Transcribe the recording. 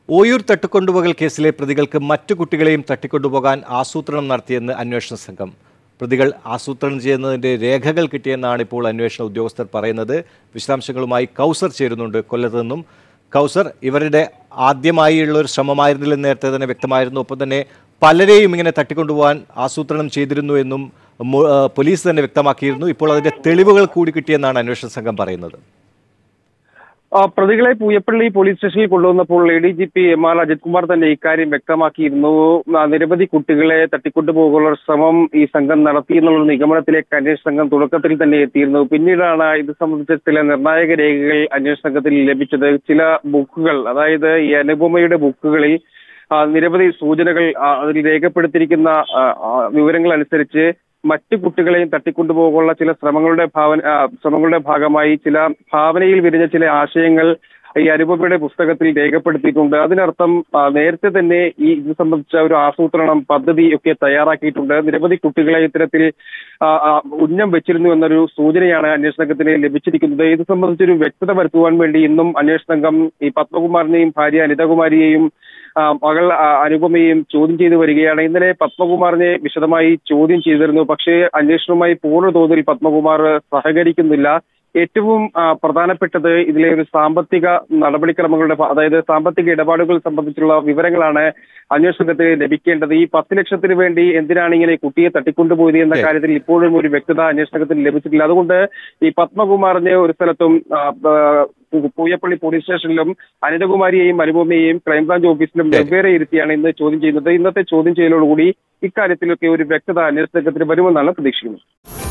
ഓയൂർ തട്ടിക്കൊണ്ടുപോകൽ കേസിലെ പ്രതികൾക്ക് മറ്റു കുട്ടികളെയും തട്ടിക്കൊണ്ടുപോകാൻ ആസൂത്രണം നടത്തിയെന്ന് അന്വേഷണ സംഘം പ്രതികൾ ആസൂത്രണം ചെയ്യുന്നതിന്റെ രേഖകൾ കിട്ടിയെന്നാണ് ഇപ്പോൾ അന്വേഷണ ഉദ്യോഗസ്ഥർ പറയുന്നത് വിശദാംശങ്ങളുമായി കൗസർ ചേരുന്നുണ്ട് കൊല്ലത്ത് നിന്നും കൗസർ ഇവരുടെ ആദ്യമായുള്ള ഒരു ശ്രമമായിരുന്നില്ലെന്ന് നേരത്തെ തന്നെ വ്യക്തമായിരുന്നു ഒപ്പം തന്നെ പലരെയും ഇങ്ങനെ തട്ടിക്കൊണ്ടുപോകാൻ ആസൂത്രണം ചെയ്തിരുന്നു എന്നും മു- ആ, പോലീസ് തന്നെ വ്യക്തമാക്കിയിരുന്നു ഇപ്പോൾ അതിന്റെ തെളിവുകൾ കൂടി കിട്ടിയെന്നാണ് അന്വേഷണ സംഘം പറയുന്നത് ആ, പ്രതികളെ പൂയപ്പള്ളി പോലീസ് സ്റ്റേഷനിൽ കൊണ്ടുവന്നപ്പോൾ A D G P M R Ajith Kumar തന്നെ ഇക്കാര്യം വ്യക്തമാക്കിയിരുന്നു ആ, നിരവധി കുട്ടികളെ തട്ടിക്കൊണ്ടുപോകാനുള്ള ശ്രമം ഈ സംഘം നടത്തി എന്നുള്ള നിഗമനത്തിലേക്ക് അന്വേഷണ സംഘം തുടക്കത്തിൽ തന്നെ എത്തിയിരുന്നു പിന്നീടാണ് ഇത് സംബന്ധിച്ച ചില നിർണായക രേഖകൾ അന്വേഷണ സംഘത്തിൽ ലഭിച്ചത് ചില ബുക്കുകൾ അതായത് ഈ അനുപമയുടെ ബുക്കുകളിൽ ആ, നിരവധി സൂചനകൾ ആ, അതിൽ രേഖപ്പെടുത്തിയിരിക്കുന്ന ആ, ആ, വിവരങ്ങൾ അനുസരിച്ച് മറ്റു കുട്ടികളെയും തട്ടിക്കൊണ്ടുപോകാനുള്ള ചില ശ്രമങ്ങളുടെ ഭാവന ആ, ശ്രമങ്ങളുടെ ഭാഗമായി ചില ഭാവനയിൽ വിരിഞ്ഞ ചില ആശയങ്ങൾ ഈ അനുപമയുടെ പുസ്തകത്തിൽ രേഖപ്പെടുത്തിയിട്ടുണ്ട് അതിനർത്ഥം ആ, നേരത്തെ തന്നെ ഈ ഇത് സംബന്ധിച്ച ഒരു ആസൂത്രണം പദ്ധതി ഒക്കെ തയ്യാറാക്കിയിട്ടുണ്ട് നിരവധി കുട്ടികളെ ഇത്തരത്തിൽ ആ, ആ, ഉന്നം വെച്ചിരുന്നു എന്നൊരു സൂചനയാണ് അന്വേഷണ സംഘത്തിന് ലഭിച്ചിരിക്കുന്നത് ഇത് സംബന്ധിച്ചൊരു വ്യക്തത വരുത്തുവാൻ വേണ്ടി ഇന്നും അന്വേഷണ സംഘം ഈ പത്മകുമാറിനെയും ഭാര്യ അനിതകുമാരിയെയും ആ, മകൾ ആ, അനുപമയെയും ചോദ്യം ചെയ്തു വരികയാണ് ഇന്നലെ പത്മകുമാറിനെ വിശദമായി ചോദ്യം ചെയ്തിരുന്നു പക്ഷേ അന്വേഷണവുമായി പൂർണ്ണ തോതിൽ പത്മകുമാർ സഹകരിക്കുന്നില്ല ഏറ്റവും ആ, പ്രധാനപ്പെട്ടത് ഇതിലെ ഒരു സാമ്പത്തിക നടപടിക്രമങ്ങളുടെ ഭ- അതായത് സാമ്പത്തിക ഇടപാടുകൾ സംബന്ധിച്ചുള്ള വിവരങ്ങളാണ് അന്വേഷണത്തിന് ലഭിക്കേണ്ടത് ഈ പത്ത് ലക്ഷത്തിന് വേണ്ടി എന്തിനാണ് ഇങ്ങനെ കുട്ടിയെ തട്ടിക്കൊണ്ടുപോയത് എന്ന ശരി. കാര്യത്തിൽ ഇപ്പോഴും ഒരു വ്യക്തത അന്വേഷണത്തിന് ലഭിച്ചിട്ടില്ല അതുകൊണ്ട് ഈ പത്മകുമാറിനെ ഒരു സ്ഥലത്തും ആ, ആ, പൂയപ്പള്ളി പോലീസ് സ്റ്റേഷനിലും അനിതകുമാരിയെയും അനുപമയെയും ക്രൈംബ്രാഞ്ച് ഓഫീസിലും ശരി. വെവ്വേറെ ഇരുത്തിയാണ് ഇന്ന് ചോദ്യം ചെയ്യുന്നത് ഇന്നത്തെ ചോദ്യം ചെയ്യലോടുകൂടി ഇക്കാര്യത്തിലൊക്കെ ഒരു വ്യക്തത അന്വേഷണ സംഘത്തിന് വരുമെന്നാണ് പ്രതീക്ഷിക്കുന്നത്